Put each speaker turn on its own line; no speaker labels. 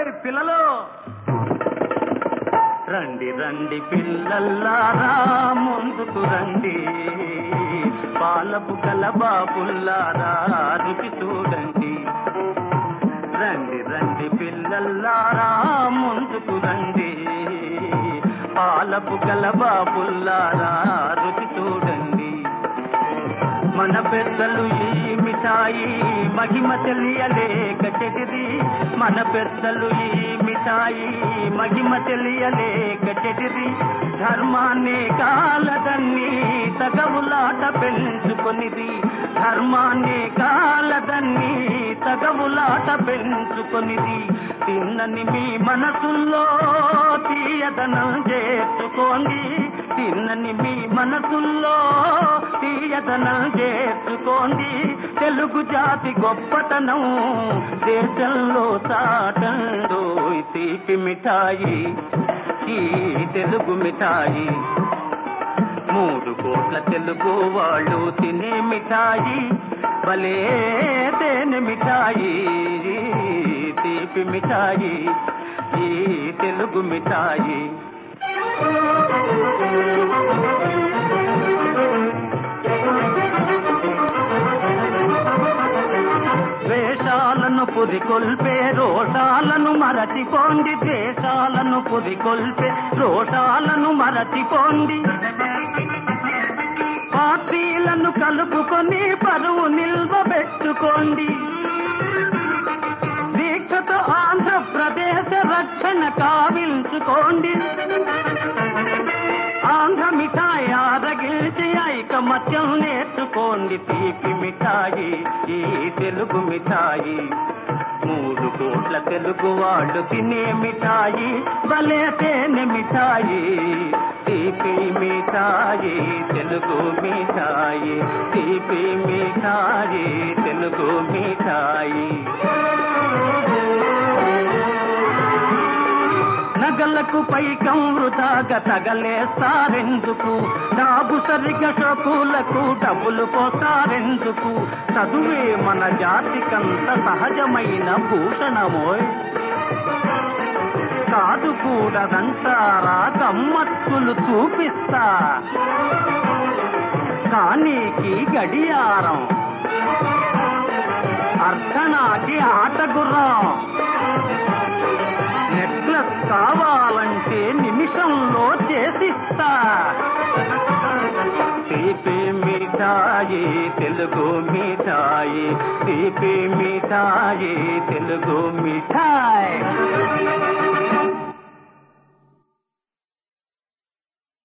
ఓయ్ పిల్లలు రండి రండి పిల్లల్లారా ముందుకు రండి పాలపు కల బాబుల్లారా రుచి చూడండి రండి రండి పిల్లల్లారా ముందుకు రండి పాలపు కల బాబుల్లారా రుచి చూడండి మన పెద్దలు ఈ మిఠాయి మహిమ తెలియలేక చెటిది మన పెద్దలు ఈ మిఠాయి మహిమ తెలియలేక చెటిది ధర్మాన్ని కాలదన్ని తగవులాట పెంచుకొనిది ధర్మాన్ని కాలదన్ని తగవులాట పెంచుకొనిది తిన్నని మీ మనసుల్లో తీయదనం చేర్చుకోండి తిన్నని మీ మనసుల్లో తీయదనం చేర్చుకోండి తెలుగు జాతి గొప్పతనం దేశంలో సాటంలో ఈ తీపి మిఠాయి ఈ తెలుగు మిఠాయి మూడు కోట్ల తెలుగు వాళ్ళు తినే మిఠాయి భలే తేనె మిఠాయి తీపి మిఠాయి ఈ తెలుగు మిఠాయి ద్వేషాలను పురికొల్పే రోషాలను మరచిపోండి ద్వేషాలను పురికొల్పే రోషాలను మరచిపోండి పార్టీలను కలుపుకొని పరువు నిల్వబెట్టుకోండి దీక్షతో ఆంధ్రప్రదేశ్ రక్షణ కావించుకోండి ఆంధ్ర మిఠాయి ఆరగిల్చి ఐకమత్యం నేర్చుకోండి తీపి మిఠాయి ఈ తెలుగు మిఠాయి మూడు కోట్ల తెలుగు వాళ్ళు తినే మిఠాయి భలే తేనె మిఠాయి తీపి మిఠాయి తెలుగు మిఠాయి తీపి మిఠాయి తెలుగు మిఠాయి నగలకు పైకం వృధాగా తగలేస్తారెందుకు డాబు సరిగా షోకులకు డబ్బులు పోస్తారెందుకు చదువే మన జాతికంత సహజమైన భూషణమోయ్ కాదు కూడదంటారా గమ్మత్తులు చూపిస్తా కానీకి గడియారం అర్ధనాకి ఆటగుర్రం నెక్లెస్ కావాలంటే నిమిషంలో చేసిస్తా తీపి మిఠాయి తెలుగు మిఠాయి తీపి మిఠాయి తెలుగు మిఠాయి